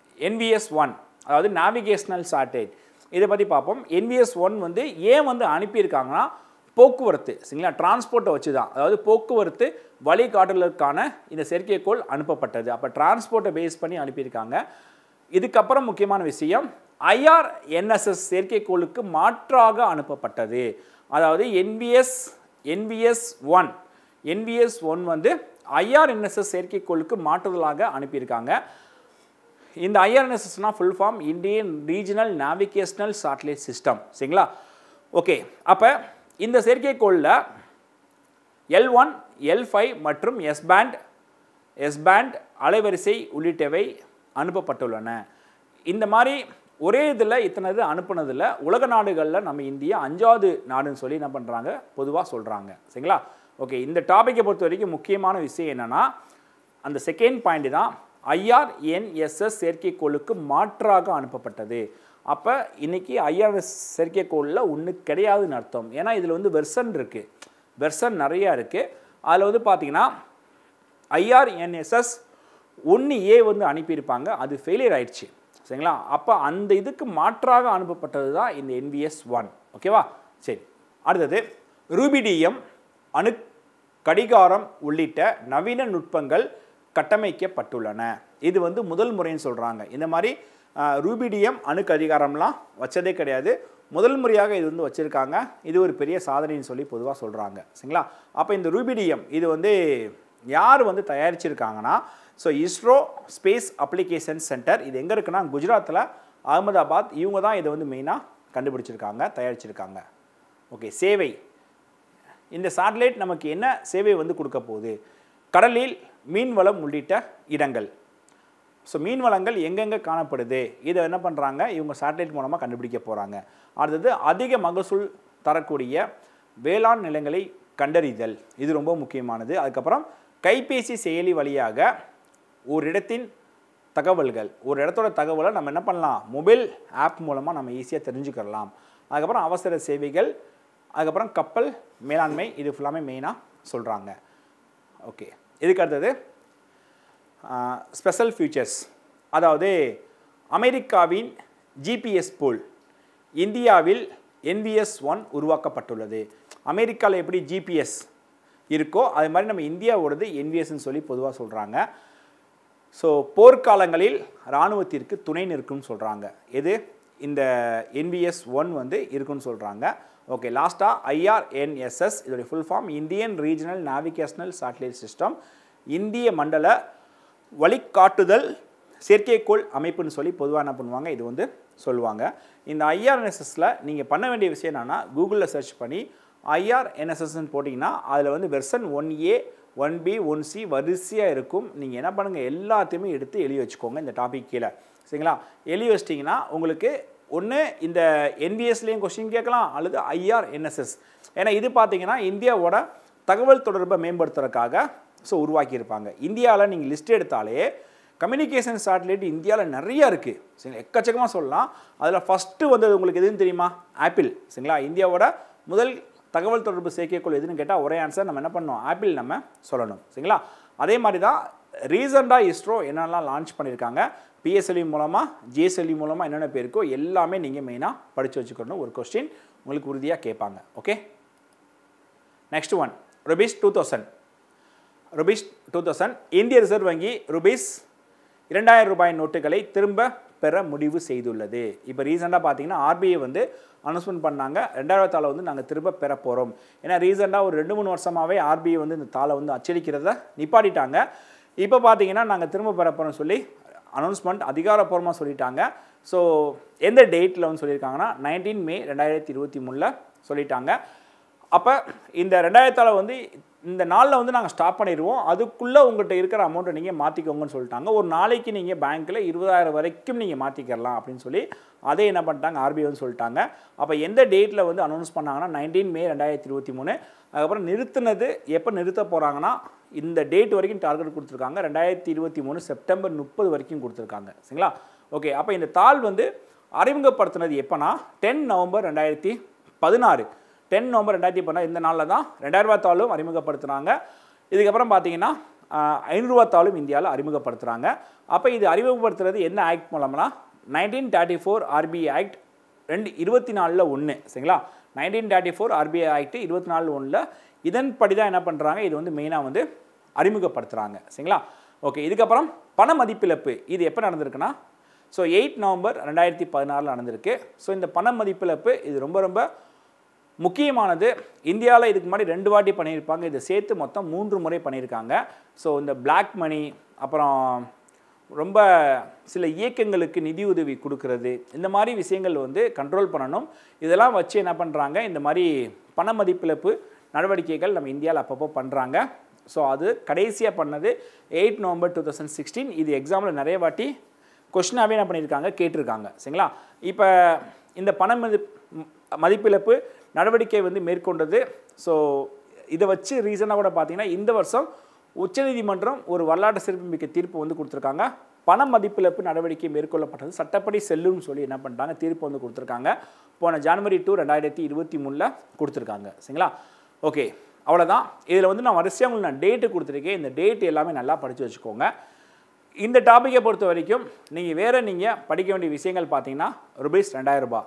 S1: NVS ஒன் அதாவது நேவிகேஷனல் சேட்டலைட் இதை பற்றி பார்ப்போம் NVS ஒன் வந்து ஏன் வந்து அனுப்பியிருக்காங்கன்னா போக்குவரத்து சரிங்களா டிரான்ஸ்போர்ட்டை வச்சு தான் அதாவது போக்குவரத்து வழிகாட்டுதலுக்கான இந்த செயற்கைக்கோள் அனுப்பப்பட்டது அப்போ டிரான்ஸ்போர்ட்டை பேஸ் பண்ணி அனுப்பியிருக்காங்க இதுக்கப்புறம் முக்கியமான விஷயம் ஐஆர்என்எஸ்எஸ் செயற்கைக்கோளுக்கு மாற்றாக அனுப்பப்பட்டது அதாவது NVS NVS one NVS one வந்து ஐஆர்என்எஸ்எஸ் செயற்கைக்கோளுக்கு மாற்றுதலாக அனுப்பியிருக்காங்க இந்த ஐஆர்என்எஸ்எஸ்னா full form Indian regional navigational satellite system சரிங்களா ஓகே அப்போ இந்த செயற்கைக்கோளில் எல் ஒன் எல் ஃபைவ் மற்றும் எஸ் பேண்ட் எஸ் பேண்ட் அலைவரிசை உள்ளிட்டவை அனுப்பப்பட்டுள்ளன இந்த மாதிரி ஒரே இதில் இத்தனை இது அனுப்புனதில் உலக நாடுகளில் நம்ம இந்தியா அஞ்சாவது நாடுன்னு சொல்லி என்ன பண்ணுறாங்க பொதுவாக சொல்கிறாங்க சரிங்களா ஓகே இந்த டாப்பிக்கை பொறுத்த வரைக்கும் முக்கியமான விஷயம் என்னென்னா அந்த செகண்ட் பாயிண்ட் தான் ஐஆர்என்எஸ்எஸ் செயற்கைக்கோளுக்கு மாற்றாக அனுப்பப்பட்டது அப்போ இன்னைக்கு ஐஆர்எஸ் செயற்கைக்கோளில் ஒன்று கிடையாதுன்னு அர்த்தம் ஏன்னா இதில் வந்து வெர்சன் இருக்குது வெர்சன் நிறையா இருக்குது அதில் வந்து பார்த்தீங்கன்னா ஐஆர்என்எஸ்எஸ் ஒன்று ஏ வந்து அனுப்பியிருப்பாங்க அது ஃபெயிலியர் ஆயிடுச்சு சரிங்களா அப்போ அந்த இதுக்கு மாற்றாக அனுப்பப்பட்டது தான் இந்த என்பிஎஸ் ஒன் ஓகேவா சரி அடுத்தது ரூபிடியம் அணு கடிகாரம் உள்ளிட்ட நவீன நுட்பங்கள் கட்டமைக்கப்பட்டுள்ளன இது வந்து முதல் முறைன்னு சொல்கிறாங்க இந்த மாதிரி அஹ், ரூபிடியம் அணு கடிகாரம்லாம் வச்சதே கிடையாது முதல் முறையாக இது வந்து வச்சுருக்காங்க இது ஒரு பெரிய சாதனைன்னு சொல்லி பொதுவாக சொல்கிறாங்க சரிங்களா அப்போ இந்த ரூபிடியம் இது வந்து யார் வந்து தயாரிச்சிருக்காங்கன்னா so ISRO space application centre இது எங்கே இருக்குன்னா குஜராத்தில் அகமதாபாத் இவங்க தான் இதை வந்து மெயினாக கண்டுபிடிச்சிருக்காங்க தயாரிச்சிருக்காங்க ஓகே சேவை இந்த சேட்டலைட் நமக்கு என்ன சேவை வந்து கொடுக்க போகுது கடலில் மீன் வளம் உள்ளிட்ட இடங்கள் ஸோ மீன் வளங்கள் எங்கெங்கே காணப்படுது இதை என்ன பண்ணுறாங்க இவங்க சேட்டலைட் மூலமாக கண்டுபிடிக்க போகிறாங்க அடுத்தது அதிக மகசூல் தரக்கூடிய வேளாண் நிலங்களை கண்டறிதல் இது ரொம்ப முக்கியமானது அதுக்கப்புறம் கைபேசி செயலி வழியாக ஒரு இடத்தின் தகவல்கள் ஒரு இடத்தோட தகவலை நம்ம என்ன பண்ணலாம் மொபைல் ஆப் மூலமாக நம்ம ஈஸியாக தெரிஞ்சுக்கலாம் அதுக்கப்புறம் அவசர சேவைகள் அதுக்கப்புறம் கப்பல் மேலாண்மை இது ஃபுல்லாமே மெயினாக சொல்கிறாங்க ஓகே இதுக்கு அடுத்தது ஸ்பெஷல் ஃபியூச்சர்ஸ் அதாவது அமெரிக்காவின் ஜிபிஎஸ் போல் இந்தியாவில் என்விஎஸ் ஒன் உருவாக்கப்பட்டுள்ளது அமெரிக்காவில் எப்படி ஜிபிஎஸ் இருக்கோ அது மாதிரி நம்ம இந்தியாவோடது என்விஎஸ்ன்னு சொல்லி பொதுவாக சொல்கிறாங்க ஸோ போர்க்காலங்களில் இராணுவத்திற்கு துணை நிற்கும்னு சொல்கிறாங்க எது இந்த என்பிஎஸ் ஒன் வந்து இருக்குன்னு சொல்கிறாங்க ஓகே லாஸ்ட்டாக ஐஆர்என்எஸ்எஸ் இதோடைய full form Indian regional navigational satellite system இந்திய மண்டல வழிகாட்டுதல் செயற்கைக்கோள் அமைப்புன்னு சொல்லி பொதுவாக என்ன பண்ணுவாங்க இது வந்து சொல்லுவாங்க இந்த ஐஆர்என்எஸ்எஸில் நீங்கள் பண்ண வேண்டிய விஷயம் என்னென்னா கூகுளில் சர்ச் பண்ணி ஐஆர்என்எஸ்எஸ்ன்னு போட்டிங்கன்னா அதில் வந்து version one A one B one C வரிசையாக இருக்கும் நீங்கள் என்ன பண்ணுங்கள் எல்லாத்தையுமே எடுத்து எழுதி வச்சுக்கோங்க இந்த டாபிக் கீழே சரிங்களா எழுதி வச்சிட்டிங்கன்னா உங்களுக்கு ஒன்று இந்த என்பிஎஸ்லேயும் கொஸ்டின் கேட்கலாம் அல்லது ஐஆர்என்எஸ்எஸ் ஏன்னா இது பார்த்தீங்கன்னா இந்தியாவோட தகவல் தொடர்பை மேம்படுத்துறதுக்காக ஸோ உருவாக்கியிருப்பாங்க இந்தியாவில் நீங்கள் லிஸ்ட் எடுத்தாலே கம்யூனிகேஷன் சேட்டலைட் இந்தியாவில் நிறைய இருக்குது சரிங்களா எக்கச்சக்கமாக சொல்லலாம் அதில் ஃபஸ்ட்டு வந்தது உங்களுக்கு எதுன்னு தெரியுமா ஆப்பிள் சரிங்களா இந்தியாவோட முதல் தகவல் தொடர்பு செயற்கைக்கோள் எதுன்னு கேட்டால் ஒரே ஆன்சர் நம்ம என்ன பண்ணோம் ஆப்பிள் நம்ம சொல்லணும் சரிங்களா அதே மாதிரி தான் ரீசெண்டாக இஸ்ரோ என்னென்னலாம் லான்ச் பண்ணியிருக்காங்க பிஎஸ்எல்வி மூலமாக ஜிஎஸ்எல்வி மூலமாக என்னென்ன பேருக்கோ எல்லாமே நீங்கள் மெயினாக படித்து வச்சுக்கணும் ஒரு கொஸ்டின் உங்களுக்கு உறுதியாக கேட்பாங்க okay next one rupees two thousand rupees two thousand இந்திய ரிசர்வ் வங்கி ருபீஸ் இரண்டாயிரம் ரூபாய் நோட்டுகளை திரும்ப பெற முடிவு செய்துள்ளது இப்போ ரீசெண்டாக பார்த்தீங்கன்னா ஆர்பிஐ வந்து அனௌன்ஸ்மெண்ட் பண்ணாங்க ரெண்டாயிரம் தாளை வந்து நாங்கள் திரும்ப பெற போகிறோம் ஏன்னா ரீசெண்டாக ஒரு ரெண்டு மூணு வருஷமாகவே ஆர்பிஐ வந்து இந்த தாளை வந்து அச்சடிக்கிறத நிப்பாட்டிட்டாங்க இப்போ பார்த்தீங்கன்னா நாங்கள் திரும்ப பெற போகிறோம்னு சொல்லி அனௌன்ஸ்மெண்ட் அதிகாரப்பூர்வமாக சொல்லிட்டாங்க ஸோ எந்த டேட்டில் வந்து சொல்லியிருக்காங்கன்னா நைன்டீன் மே ரெண்டாயிரத்தி இருபத்தி மூணில் சொல்லிட்டாங்க அப்போ இந்த ரெண்டாயிரத்தால வந்து இந்த நாளில் வந்து நாங்கள் ஸ்டாப் பண்ணிடுவோம் அதுக்குள்ளே உங்கள்கிட்ட இருக்கிற அமௌண்ட்டை நீங்கள் மாற்றிக்கோங்கன்னு சொல்லிட்டாங்க ஒரு நாளைக்கு நீங்கள் பேங்க்கில் இருபதாயிரம் வரைக்கும் நீங்கள் மாற்றிக்கலாம் அப்படின்னு சொல்லி அதே என்ன பண்ணிட்டாங்க ஆர்பிஐ வந்து சொல்லிட்டாங்க அப்போ எந்த டேட்டில் வந்து அனௌன்ஸ் பண்ணாங்கன்னா நைன்டீன் மே ரெண்டாயிரத்தி இருபத்தி மூணு அதுக்கப்புறம் நிறுத்தினது எப்போ நிறுத்த போகிறாங்கன்னா இந்த டேட் வரைக்கும் டார்கெட் கொடுத்துருக்காங்க ரெண்டாயிரத்தி இருபத்தி மூணு செப்டம்பர் முப்பது வரைக்கும் கொடுத்துருக்காங்க சரிங்களா ஓகே அப்போ இந்த தாள் வந்து அறிமுகப்படுத்தினது எப்போனா டென் நவம்பர் ரெண்டாயிரத்தி பதினாறு டென் நவம்பர் ரெண்டாயிரத்தி பதினாறு இந்த நாளில் தான் ரெண்டாயிரரூபா தாளும் அறிமுகப்படுத்துனாங்க இதுக்கப்புறம் பார்த்தீங்கன்னா ஐநூறுரூவா தாளும் இந்தியாவில் அறிமுகப்படுத்துகிறாங்க அப்போ இது அறிமுகப்படுத்துறது என்ன ஆக்ட் மூலம்னா nineteen thirty four RBI act ரெண்டு இருபத்தி நாலில் ஒன்று சரிங்களா nineteen thirty four RBI act இருபத்தி நாலு ஒன்றில் இதன்படி தான் என்ன பண்ணுறாங்க இது வந்து மெயினாக வந்து அறிமுகப்படுத்துகிறாங்க சரிங்களா ஓகே இதுக்கப்புறம் பண மதிப்பிழப்பு இது எப்போ நடந்திருக்குன்னா ஸோ எயிட் நவம்பர் ரெண்டாயிரத்தி பதினாறில் நடந்திருக்கு ஸோ இந்த பண மதிப்பிழப்பு இது ரொம்ப ரொம்ப முக்கியமானது இந்தியாவில் இதுக்கு முன்னாடி ரெண்டு வாட்டி பண்ணியிருப்பாங்க இதை சேர்த்து மொத்தம் மூன்று முறை பண்ணியிருக்காங்க ஸோ இந்த பிளாக் மணி அப்புறம் ரொம்ப சில இயக்கங்களுக்கு நிதியுதவி கொடுக்கறது இந்த மாதிரி விஷயங்கள் வந்து கண்ட்ரோல் பண்ணணும் இதெல்லாம் வச்சு என்ன பண்ணுறாங்க இந்த மாதிரி பண மதிப்பிழப்பு நடவடிக்கைகள் நம்ம இந்தியாவில் அப்பப்போ பண்ணுறாங்க ஸோ அது கடைசியாக பண்ணது eight November two thousand sixteen இது எக்ஸாமில் நிறைய வாட்டி கொஷினாகவே என்ன பண்ணியிருக்காங்க கேட்டிருக்காங்க சரிங்களா இப்போ இந்த பண மதி மதிப்பிழப்பு நடவடிக்கை வந்து மேற்கொண்டது ஸோ இதை வச்சு ரீசனாக கூட பார்த்தீங்கன்னா இந்த வருஷம் உச்சநீதிமன்றம் ஒரு வரலாற்று சிறப்புமிக்க தீர்ப்பு வந்து கொடுத்துருக்காங்க பண மதிப்பிழப்பு நடவடிக்கை மேற்கொள்ளப்பட்டது சட்டப்படி செல்லும்னு சொல்லி என்ன பண்ணிட்டாங்க தீர்ப்பு வந்து கொடுத்துருக்காங்க போன ஜனவரி டூ ரெண்டாயிரத்தி இருபத்தி மூணில் கொடுத்துருக்காங்க சரிங்களா ஓகே அவ்வளோதான் இதில் வந்து நான் வரிசையாக உங்களுக்கு நான் டேட்டு கொடுத்துருக்கேன் இந்த டேட் எல்லாமே நல்லா படித்து வச்சுக்கோங்க இந்த டாப்பிக்கை பொறுத்த வரைக்கும் நீங்கள் வேறு நீங்கள் படிக்க வேண்டிய விஷயங்கள் பார்த்தீங்கன்னா ருபீஸ் ரெண்டாயிரம் ரூபாய்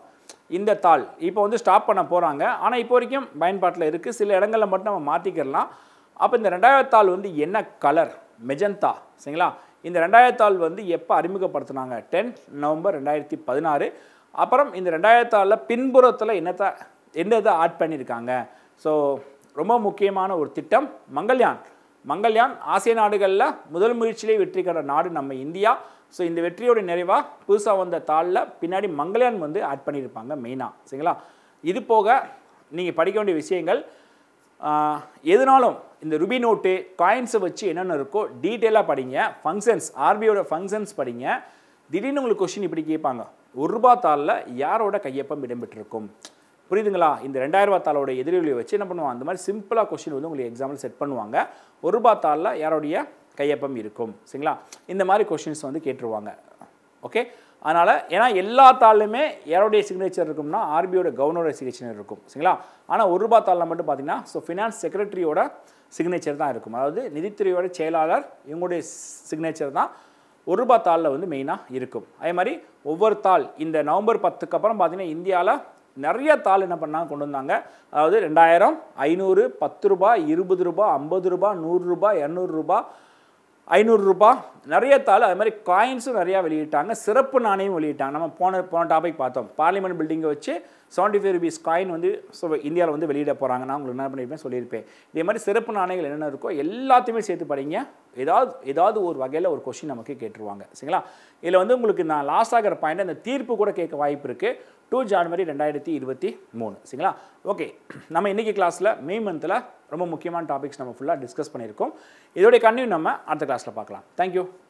S1: இந்த தாள் இப்போ வந்து ஸ்டாப் பண்ண போகிறாங்க ஆனால் இப்போ வரைக்கும் பயன்பாட்டில் இருக்குது சில இடங்களில் மட்டும் நம்ம மாற்றிக்கிறலாம் அப்போ இந்த ரெண்டாயிரத்து தாள் வந்து என்ன கலர் மெஜந்தா சரிங்களா இந்த ரெண்டாயிரத்து தாள் வந்து எப்போ அறிமுகப்படுத்தினாங்க டென்த் நவம்பர் ரெண்டாயிரத்தி பதினாறு அப்புறம் இந்த ரெண்டாயிரத்து தாளில் பின்புறத்தில் என்னத்தை என்னதை ஆட் பண்ணியிருக்காங்க ஸோ ரொம்ப முக்கியமான ஒரு திட்டம் மங்கள்யான் மங்கள்யான் ஆசிய நாடுகளில் முதல் முயற்சியிலே வெற்றி கண்ட நாடு நம்ம இந்தியா ஸோ இந்த வெற்றியோட நிறைவாக புதுசாக வந்த தாளில் பின்னாடி மங்கள்யான் வந்து ஆட் பண்ணியிருப்பாங்க மெயினாக சரிங்களா இது போக நீங்கள் படிக்க வேண்டிய விஷயங்கள் ஆஹ், எதுனாலும் இந்த ருபி நோட்டு காயின்ஸை வச்சு என்னென்ன இருக்கோ டீட்டெயிலாக படிங்க ஃபங்க்ஷன்ஸ் ஆர்பியோட ஃபங்க்ஷன்ஸ் படிங்க திடீர்னு உங்களுக்கு கொஷின் இப்படி கேட்பாங்க ஒரு ரூபா தாளில் யாரோட கையொப்பம் இடம்பெற்றிருக்கும் புரியுதுங்களா இந்த ரெண்டாயிரம் ரூபா தாளோட எதிரொலியை வச்சு என்ன பண்ணுவாங்க அந்த மாதிரி சிம்பிளாக கொஷின் வந்து உங்களுக்கு எக்ஸாம்பிள் செட் பண்ணுவாங்க ஒரு ரூபா தாளில் யாருடைய கையொப்பம் இருக்கும் சரிங்களா இந்த மாதிரி கொஷின்ஸ் வந்து கேட்டுருவாங்க ஓகே அதனால் ஏன்னா எல்லா தாள்லையுமே யாருடைய சிக்னேச்சர் இருக்கும்னா ஆர்பியோட கவர்னரோட சிக்னேச்சர் இருக்கும் சரிங்களா ஆனால் ஒரு ரூபா தாளில் மட்டும் பார்த்தீங்கன்னா ஸோ ஃபினான்ஸ் செக்ரட்டரியோட சிக்னேச்சர் தான் இருக்கும் அதாவது நிதித்துறையோட செயலாளர் இவங்களுடைய சிக்னேச்சர் தான் ஒரு ரூபா தாளில் வந்து மெயினாக இருக்கும் அதே மாதிரி ஒவ்வொரு தாள் இந்த நவம்பர் பத்துக்கு அப்புறம் பார்த்தீங்கன்னா இந்தியாவில் நிறைய தாள் என்ன பண்ணாங்க கொண்டு வந்தாங்க அதாவது ரெண்டாயிரம் ஐநூறு பத்து ரூபாய் இருபது ரூபாய் ஐம்பது ரூபாய் நூறு ரூபாய் இரநூறு ரூபாய் ஐநூறு ரூபாய் நிறைய தாள் அது மாதிரி காயின்ஸும் நிறையா வெளியிட்டாங்க சிறப்பு நாணயம் வெளியிட்டாங்க நம்ம போன போன டாபிக் பார்த்தோம் பார்லிமெண்ட் பில்டிங்கை வச்சு செவன்டி ஃபைவ் ருபீஸ் காயின் வந்து ஸோ இந்தியாவில் வந்து வெளியிட போகிறாங்க நான் உங்களுக்கு என்ன பண்ணியிருப்பேன் சொல்லியிருப்பேன் இதே மாதிரி சிறப்பு நாணயங்கள் என்னென்ன இருக்கோ எல்லாத்தையுமே சேர்த்து படிங்க ஏதாவது ஏதாவது ஒரு வகையில் ஒரு கொஷின் நமக்கு கேட்டுருவாங்க சரிங்களா இதில் வந்து உங்களுக்கு நான் லாஸ்ட் ஆகிற பாயிண்ட் அந்த தீர்ப்பு கூட கேட்க வாய்ப்பு இருக்குது டூ ஜான்வரி ரெண்டாயிரத்தி இருபத்தி மூணு சரிங்களா ஓகே நம்ம இன்றைக்கி கிளாஸில் மே மந்தில் ரொம்ப முக்கியமான டாபிக்ஸ் நம்ம ஃபுல்லாக டிஸ்கஸ் பண்ணியிருக்கோம் இதோடைய கண்டினியூ நம்ம அடுத்த கிளாஸில் பார்க்கலாம் தேங்க்யூ